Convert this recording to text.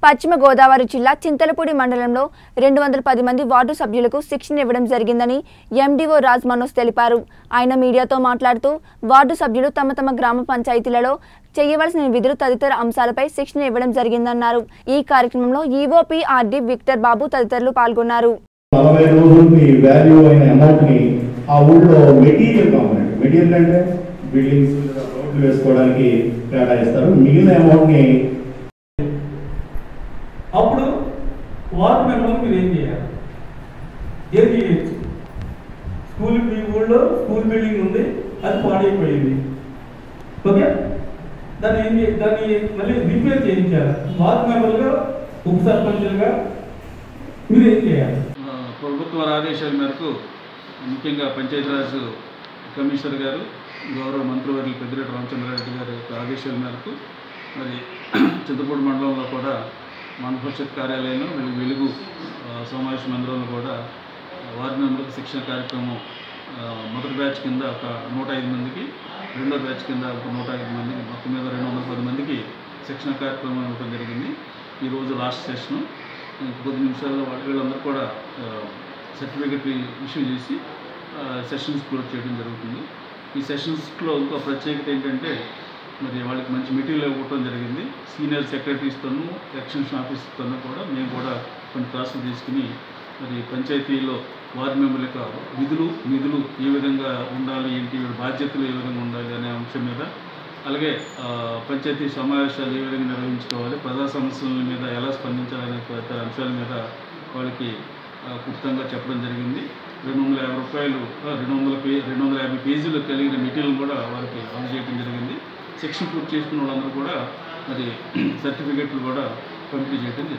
పశ్చిమ గోదావరి జిల్లా చింతలపూడి మండలంలో రెండు వందల పది మంది వార్డు సభ్యులకు శిక్షణ ఇవ్వడం జరిగిందని ఎండీఓ రాజ్ మనోజ్ తెలిపారు ఆయన మీడియాతో మాట్లాడుతూ వార్డు సభ్యులు తమ తమ గ్రామ పంచాయతీలలో చేయవలసిన విధులు తదితర అంశాలపై శిక్షణ ఇవ్వడం జరిగిందన్నారు ఈ కార్యక్రమంలో ఈఓపీ ఆర్డి విక్టర్ బాబు తదితరులు పాల్గొన్నారు నలభై రోజులు మీ వాల్యూ అయిన అమౌంట్ ని ఆ ఊళ్ళో మెటీరియల్ కాంపొనెంట్ మెటీరియల్ అంటే బిల్డింగ్స్ రోడ్లు వేసుకోవడానికి కేటాయిస్తారు మిగిలిన అమౌంట్ ని అప్పుడు వార్డు మెంబర్లు మీరు ఏం చేయాలి ఏం చేయొచ్చు స్కూల్ మీ ఊళ్ళో స్కూల్ బిల్డింగ్ ఉంది అది పాడైపోయింది ఓకే దాన్ని ఏం చే- దాన్ని మళ్ళీ రిపేర్ చేయించాలి వార్డు మెంబర్లుగా ఉప సర్పంచులుగా మీరు ఏం చేయాలి ఆ, ప్రభుత్వ వారి ఆదేశాల మేరకు ముఖ్యంగా పంచాయతీరాజ్ కమిషనర్ గారు గౌరవ మంత్రివర్యులు పెద్దిరెడ్డి రామచంద్రారెడ్డి గారి యొక్క ఆదేశాల మేరకు మరి చింతపూడి మండలంలో కూడా మన పరిషత్ కార్యాలయంలో వెలుగు వెలుగు ఆ, సమావేశ మందిరంలో కూడా వార్డు మెంబర్లకు శిక్షణ కార్యక్రమం ఆ, మొదటి బ్యాచ్ కింద ఒక నూట ఐదు మందికి రెండో బ్యాచ్ కింద ఒక నూట ఐదు మందికి మొత్తం మీద రెండు వందల పది మందికి శిక్షణ కార్యక్రమం ఇవ్వడం జరిగింది ఈరోజు లాస్ట్ సెషను కొద్ది నిమిషాల్లో వాళ్ళ వీళ్ళందరూ కూడా సర్టిఫికెట్ ఇష్యూ చేసి సెషన్స్ క్లోజ్ చేయడం జరుగుతుంది ఈ సెషన్స్లో ఇంకో ప్రత్యేకత ఏంటంటే మరి వాళ్ళకి మంచి మెటీరియల్ ఇవ్వటం జరిగింది సీనియర్ సెక్రటరీస్తోనూ ఎక్స్టెన్షన్ ఆఫీసర్తోనూ కూడా మేము కూడా కొన్ని క్లాసులు తీసుకుని మరి పంచాయతీలో వార్డు మెంబర్ల యొక్క విధులు నిధులు ఏ విధంగా ఉండాలి ఏంటి వీళ్ళ బాధ్యతలు ఏ విధంగా ఉండాలి అనే అంశం మీద అలాగే ఆ, పంచాయతీ సమావేశాలు ఏ విధంగా నిర్వహించుకోవాలి ప్రజా సమస్యల మీద ఎలా స్పందించాలనే తదితర అంశాల మీద వాళ్ళకి ఆ, క్లుప్తంగా చెప్పడం జరిగింది రెండు వందల యాభై రూపాయలు ఆ, రెండు వందల పే రెండు వందల యాభై పేజీలు కలిగిన మెటీరియల్ కూడా వారికి అందజేయడం జరిగింది శిక్షణ పూర్తి చేసుకున్న వాళ్ళందరూ కూడా మరి సర్టిఫికెట్లు కూడా పంపిణీ చేయడం జరిగింది